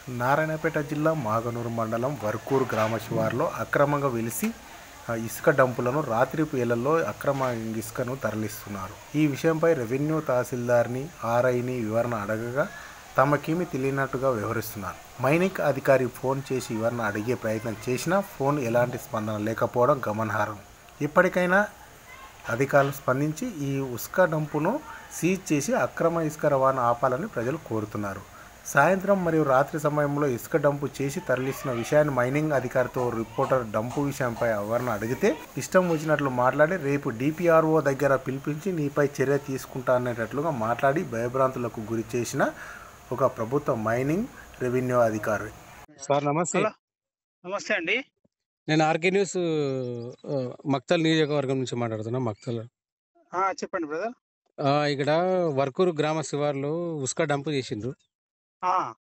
నారాయణపేట జిల్లా మాగనూరు మండలం వర్కూరు గ్రామ శివారులో అక్రమంగా వెలిసి ఆ, ఇసుక డంపులను రాత్రి వేళల్లో అక్రమ ఇసుకను తరలిస్తున్నారు ఈ విషయంపై రెవెన్యూ తహసీల్దార్ని ఆర్ఐని వివరణ అడగగా తమకేమీ తెలియనట్టుగా వ్యవహరిస్తున్నారు మైనింగ్ అధికారి ఫోన్ చేసి వివరణ అడిగే ప్రయత్నం చేసినా ఫోన్ ఎలాంటి స్పందన లేకపోవడం గమనార్హం ఇప్పటికైనా అధికారులు స్పందించి ఈ ఇసుక డంపును సీజ్ చేసి అక్రమ ఇసుక రవాణా ఆపాలని ప్రజలు కోరుతున్నారు సాయంత్రం మరియు రాత్రి సమయంలో ఇసుక డంపు చేసి తరలిస్తున్న విషయాన్ని మైనింగ్ అధికారితో రిపోర్టర్ డంపు విషయంపై వివరణ అడిగితే ఇష్టం వచ్చినట్లు మాట్లాడి రేపు డిపిఆర్ఓ దగ్గర పిలిపించి నీపై చర్య తీసుకుంటా అనేటట్లుగా మాట్లాడి భయభ్రాంతులకు గురి చేసిన ఒక ప్రభుత్వ మైనింగ్ రెవెన్యూ అధికారి సార్ నమస్తే హలో. నమస్తే అండి నేను ఆర్కే న్యూస్ ఆ, మక్తల్ నియోజకవర్గం నుంచి మాట్లాడుతున్నా మక్తల్ ఆ, చెప్పండి బ్రదర్ ఆ, ఇక్కడ వర్కూరు గ్రామ శివార్లో ఉస్క డంపు చేసిండ్రు ఆ,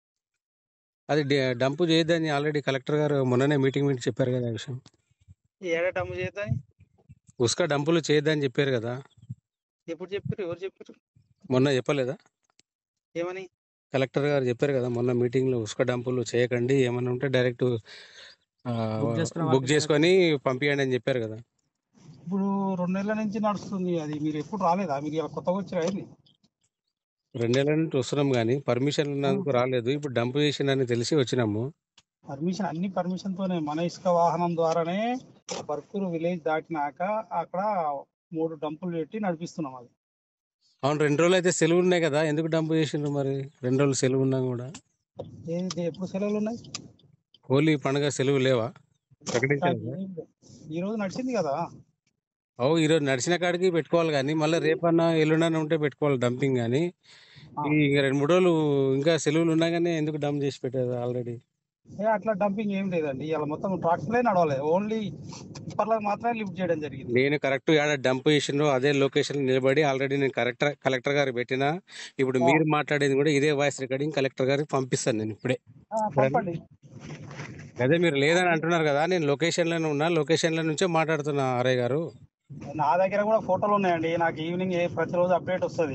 అది డి- డంపు చేయొద్దని ఆల్రెడీ కలెక్టర్ గారు మొన్ననే మీటింగ్ మీట్ చెప్పారు కదా ఆ విషయం ఈ ఏడా డమ్ము చేద్దాని ఉస్క డంపులు చేయొద్దని చెప్పారు కదా ఎప్పుడు చెప్పారు ఎవరు చెప్పారు మొన్న చెప్పలేదా ఏమని కలెక్టర్ గారు చెప్పారు కదా మొన్న మీటింగ్ లో ఉస్క డంపులు చేయకండి ఏమన్నా ఉంటే డైరెక్ట్ బుక్ చేసుకున్న బుక్ వాళ్ళకి చేసుకొని పంపించండి అని చెప్పారు కదా ఇప్పుడు రెండు నెలల నుంచి నడుస్తుంది అది మీరు ఎప్పుడు రాలేదా మీరు ఇలా కొత్తగా వచ్చారా ఏంది రెండేళ్ల నుంచి వస్తున్నాం కానీ పర్మిషన్ ఉన్నందుకు రాలేదు ఇప్పుడు డంపు చేసిందని తెలిసి వచ్చినాము పర్మిషన్ అన్ని పర్మిషన్ తోనే మన ఇసుక వాహనం ద్వారానే బర్కూరు విలేజ్ దాటినాక అక్కడ మూడు డంపులు పెట్టి నడిపిస్తున్నాం అది అవును రెండు రోజులు అయితే సెలవు ఉన్నాయి కదా ఎందుకు డంపు చేసిండ్రు మరి రెండు రోజులు సెలవు ఉన్నా కూడా ఏది ఎప్పుడు సెలవులు ఉన్నాయి హోలీ పండుగ సెలవు లేవా ప్రకటించారు కదా? ఈ రోజు నడిచింది కదా అవు ఈరోజు నడిచిన కాడికి పెట్టుకోవాలి కానీ మళ్ళీ రేపన్నా ఎల్లుండన్నా ఉంటే పెట్టుకోవాలి డంపింగ్ కానీ ఆ. ఈ ఇంకా రెండు మూడు రోజులు ఇంకా సెలవులు ఉన్నా కానీ ఎందుకు డంప్ చేసి పెట్టారు ఆల్రెడీ ఏ అట్లా డంపింగ్ ఏం లేదండి ఇలా మొత్తం ట్రాక్టర్లే నడవాలి ఓన్లీ ఇప్పటిలాగా మాత్రమే లిఫ్ట్ చేయడం జరిగింది నేను కరెక్ట్ ఆడ డంప్ చేసిండ్రు అదే లొకేషన్ నిలబడి ఆల్రెడీ నేను కలెక్టర్ కలెక్టర్ గారికి పెట్టినా ఇప్పుడు ఆ. మీరు మాట్లాడేది కూడా ఇదే వాయిస్ రికార్డింగ్ కలెక్టర్ గారికి పంపిస్తాను నేను ఇప్పుడే ఆ, పంపండి అదే మీరు లేదని అంటున్నారు కదా నేను లొకేషన్ లోనే ఉన్నా లొకేషన్ లో నుంచే మాట్లాడుతున్నా ఆర్ఐ గారు నా దగ్గర కూడా ఫోటోలు ఉన్నాయండి నాకు ఈవినింగ్ ఏ ప్రతిరోజు అప్డేట్ వస్తుంది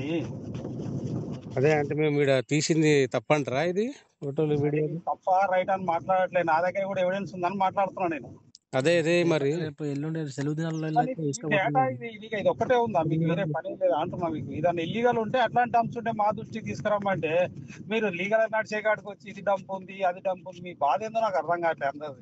అదే అంటే మేము ఇక్కడ తీసింది తప్పంటారా ఇది ఫోటోలు వీడియోలు తప్ప రైట్ అని మాట్లాడట్లేదు నా దగ్గర కూడా ఎవిడెన్స్ ఉందని మాట్లాడుతున్నా నేను అదే అదే మరి రేపు ఎల్లుండి సెలవు దినాల్లో కానీ అయితే ఈ ఇసుక డేటా పడుతుంది. ఇది ఇది ఇది ఒక్కటే ఉందా మీకు వేరే పని లేదా అంటున్నా మీకు ఇదన్నా ఇల్లీగల్ ఉంటే అట్లాంటి డంప్స్ ఉంటే మా దృష్టికి తీసుకురమ్మంటే మీరు లీగల్ నడిచే కాడికి వచ్చి ఇది డంప్ ఉంది అది డంప్ ఉంది మీ బాధ ఏందో నాకు అర్థం కావట్లేదు అందరిది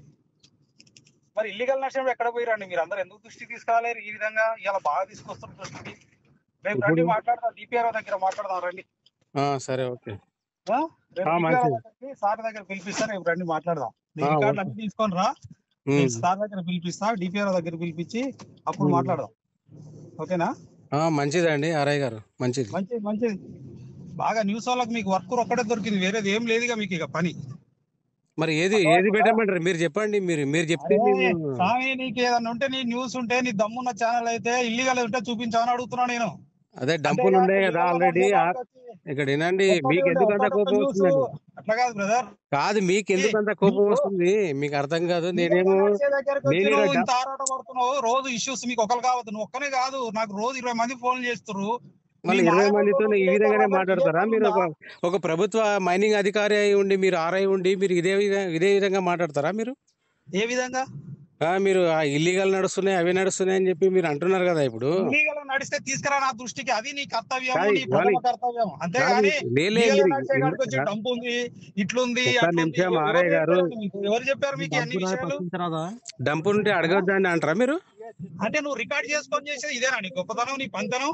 మరి ఇల్లీగల్ నడిచినప్పుడు ఎక్కడ పోయిరండి మీరు అందరు ఎందుకు దృష్టికి తీసుకురాలేరు ఈ విధంగా ఇలా బాగా తీసుకొస్తారు దృష్టికి రేపు రండి ఇప్పుడు- మాట్లాడదాం డిపిఆర్ దగ్గర మాట్లాడదాం రండి ఆ, సరే ఓకే ఆ? రేపు ఆ, DPR మంచిది. దగ్గరికి సార్ దగ్గర పిలిపిస్తా రేపు రండి మాట్లాడదాం నీ ఆ, రికార్డులు ఓకే. అన్ని తీసుకొని రా ఉమ్. నేను సార్ దగ్గర పిలిపిస్తా డిపిఆర్ దగ్గర పిలిపించి అప్పుడు ఉమ్. మాట్లాడదాం ఓకేనా ఆ, మంచిదండి ఆర్ఐ గారు మంచిది మంచిది మంచిది బాగా న్యూస్ వాళ్ళకి మీకు వర్క్ ఒక్కటే దొరికింది వేరేది ఏం లేదుగా మీకు ఇక పని మరి ఏది ఏది పెట్టమంటారు మీరు చెప్పండి మీరు మీరు చెప్తే అరే, మేము స్వామి నీకు ఏదన్నా ఉంటే నీ న్యూస్ ఉంటే నీ దమ్మున్న ఛానల్ అయితే ఇల్లీగల్ ఉంటే చూపించామని అడుగుతున్నా నేను అదే డంపులు ఉన్నాయి కదా ఆల్రెడీ ఇక్కడ వినండి మీకు ఎందుకు అంత కోపం వస్తుందండి అట్లా కాదు బ్రదర్ కాదు మీకు ఎందుకు అంత కోపం వస్తుంది మీకు అర్థం కాదు నేనేమో నేను ఈడ ఇంత ఆరాట పడుతున్నావు రోజు ఇష్యూస్ మీకు ఒకరు కావద్దు నువ్వు ఒక్కనే కాదు నాకు రోజు ఇరవై మంది ఫోన్లు చేస్తున్నారు మళ్ళీ మీ ఇరవై నాయకుడు మందితో ఈ ఇదే విధంగానే కావాలి, మాట్లాడతారా ఇదే మీరు ఒక కావాలా? ఒక ప్రభుత్వ మైనింగ్ అధికారి అయి ఉండి మీరు ఆర్ఐ ఉండి మీరు ఇదే విధంగా ఇదే విధంగా మాట్లాడతారా మీరు ఏ విధంగా ఆ, మీరు ఇల్లీగల్ నడుస్తున్నాయి అవి నడుస్తున్నాయి అని చెప్పి మీరు అంటున్నారు కదా ఇప్పుడు ఇల్లీగల్ నడిస్తే తీసుకురా నా దృష్టికి అది నీ కర్తవ్యం కాదు, నీ ప్రథమ కాదు. కర్తవ్యం అంతేగాని లేలే లీగల్ మీరు నడిచే కాడికి వచ్చి ఇన్- డంప్ ఉంది ఇట్లుంది ఒక్క అట్లుంది. నిమిషం ఎవరు ఆర్ఐ గారు. చెప్పారు మీకు? ఎవరు చెప్పారు మీకు ఈ అన్ని డబ్బులు విషయాలు పంపించరాదా? డంపు ఉంటే అడగొద్దని అంటారా మీరు అంటే నువ్వు రికార్డ్ చేసుకొని చేసేది ఇదేనా నీ గొప్పతనం నీ పంతనం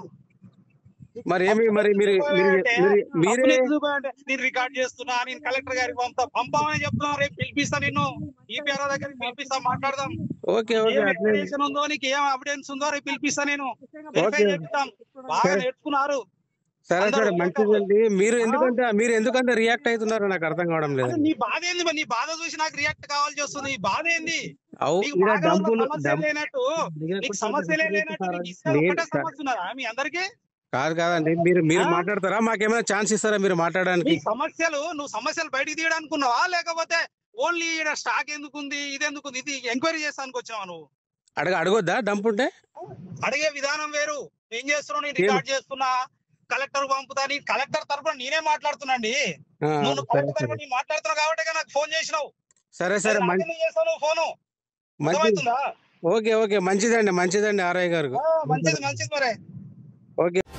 మరి ఏమి మరి మీరు మీరు మీరు- మీరే నేను రికార్డ్ చేస్తున్నా నేను కలెక్టర్ గారికి పంపుతా పంపామని చెప్తున్నా రేపు పిలిపిస్తా నిన్ను ఈ పేరు దగ్గరికి పిలిపిస్తా మాట్లాడదాం ఓకే ఓకే ఏం అట్లే ఎవిడెన్స్ ఉందో నీకు ఏం ఎవిడెన్స్ ఉందో రేపు పిలిపిస్తా నేను వెరిఫై ఓకే. చేపిస్తాం బాగా సరే. నేర్చుకున్నారు సరే అందరూ సరే మంచిదండి మీరు ఎందుకంత మీరు ఎందుకంత రియాక్ట్ అవుతున్నారో నాకు అర్థం కావడం అసలు లేదండి నీ బాధ ఏంది మరి? నీ బాధ చూసి నాకు రియాక్ట్ కావాల్సి వస్తుంది నీ బాధ ఏంది అవు నీకు ఇక్కడ బాగా ఉన్న డంపులు సమస్య డంప్ లేనట్టు దగ్గర నీకు కూర్చొని సమస్యలే రికార్డ్ లేనట్టు చేస్తారా? నీకు ఇస్తే నేను- ఒకటే సమస్య ఉన్నదా మీ అందరికి కాదు కాదండి మీరు మీరు ఆ? మాట్లాడతారా మాకేమైనా ఛాన్స్ ఇస్తారా మీరు నీ మాట్లాడడానికి సమస్యలు నువ్వు సమస్యలు బయటికి తీయడానుకున్నావా లేకపోతే ఓన్లీ ఈడ స్టాక్ ఎందుకుంది ఇది ఎందుకుంది ఇది ఎంక్వైరీ చేస్తానికి వచ్చినావా నువ్వు అడగ అడగొద్దా డంప్ ఉంటే అడిగే విధానం వేరు ఏం చేస్తున్నావు నేను రికార్డ్ చేస్తున్నా కలెక్టర్ పంపుతా నీ కలెక్టర్ తరపున నేనే మాట్లాడుతున్నాండి ఆ, నువ్వు సరే కలెక్టర్ సరే తరపున నేను మాట్లాడుతున్నావు కాబట్టి నా ఫోన్ చేసినావు సరే సరే మరి మంచి నాకెందుకు చేస్తావు నువ్వు ఫోను మంచి అర్థమవుతుందా ఓకే ఓకే మంచిదండి మంచిదండి ఆర్ఐ గారు ఆ, మంచిది మంచిది మరి ఓకే